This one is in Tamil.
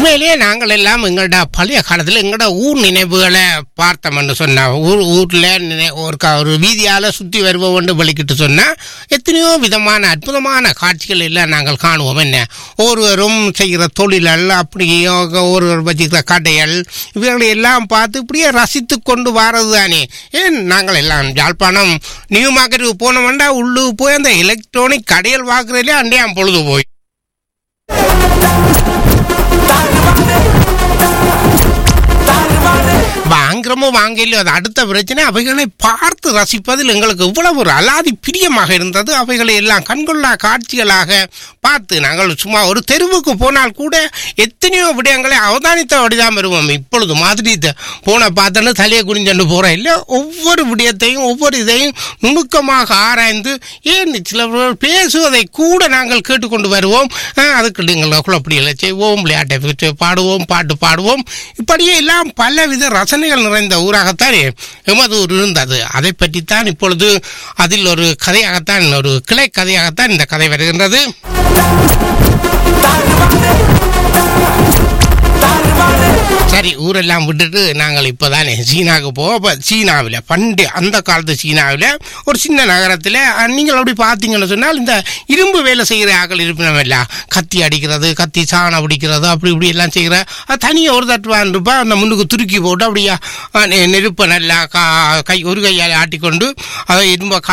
உண்மையிலேயே நாங்கள் எல்லாம் எங்களோட பழைய காலத்தில் எங்களோட ஊர் நினைவுகளை பார்த்தோம்னு சொன்னா ஊர் ஊரில் நினை- ஒரு க- ஒரு வீதியால் சுற்றி வருவோம்னு வெளிக்கிட்டு சொன்னால் எத்தனையோ விதமான அற்புதமான காட்சிகள் எல்லாம் நாங்கள் காணுவோம் என்ன ஒருவரும் செய்கிற தொழில்கள் அப்படியே ஒருவர் வச்சுக்கிற கடைகள் இவர்களை எல்லாம் பார்த்து இப்படியே ரசித்து கொண்டு வாரது தானே ஏன் நாங்கள் எல்லாம் யாழ்ப்பாணம் நியூ மார்க்கெட்டுக்கு போனோம்னா உள்ளுக்கு போய் அந்த எலக்ட்ரானிக் கடைகள் பார்க்குறதுலே அண்டையாம் பொழுது போய் வாங்குறமோ வாங்கலையோ அது அடுத்த பிரச்சனை அவைகளை பார்த்து ரசிப்பதில் எங்களுக்கு இவ்வளவு ஒரு அலாதி பிரியமாக இருந்தது அவைகளை எல்லாம் கண்கொள்ளா காட்சிகளாக பார்த்து நாங்கள் சும்மா ஒரு தெருவுக்கு போனால் கூட எத்தனையோ விடயங்களை அவதானித்தபடிதான் வருவோம் இப்பொழுது மாதிரி த- போன பார்த்தோன்னு தலையை குனிஞ்சண்டு போகிறோம் இல்லை ஒவ்வொரு விடயத்தையும் ஒவ்வொரு இதையும் நுணுக்கமாக ஆராய்ந்து ஏன் சிலவர்கள் பேசுவதை கூட நாங்கள் கேட்டுக்கொண்டு வருவோம் ஆ, அதுக்கு நீங்கள் குழப்படிகளை செய்வோம் விளையாட்டை பற்றி பாடுவோம் பாட்டு பாடுவோம் இப்படியே எல்லாம் பலவித ரசனைகள் நிறைந்த ஊராகத்தான் எமது ஊர் இருந்தது அதை பற்றித்தான் இப்பொழுது அதில் ஒரு கதையாகத்தான் ஒரு கிளை கதையாகத்தான் இந்த கதை வருகின்றது சரி ஊரெல்லாம் விட்டுட்டு நாங்கள் இப்போதானே சீனாவுக்கு போக இப்போ சீனாவில் பண்டு அந்த காலத்து சீனாவில் ஒரு சின்ன நகரத்தில் நீங்கள் அப்படி பார்த்தீங்கன்னு சொன்னால் இந்த இரும்பு வேலை செய்கிற ஆக்கள் இருப்பினமில்ல கத்தி அடிக்கிறது கத்தி சாணம் பிடிக்கிறது அப்படி இப்படி எல்லாம் செய்கிற அது தனியாக ஒரு தட்டுவான் இருப்பா அந்த முன்னுக்கு துருக்கி போட்டு அப்படியே அஹ், நெ- நெருப்பை நல்லா கா கை ஒரு கையால் ஆட்டிக்கொண்டு அதை இரும்ப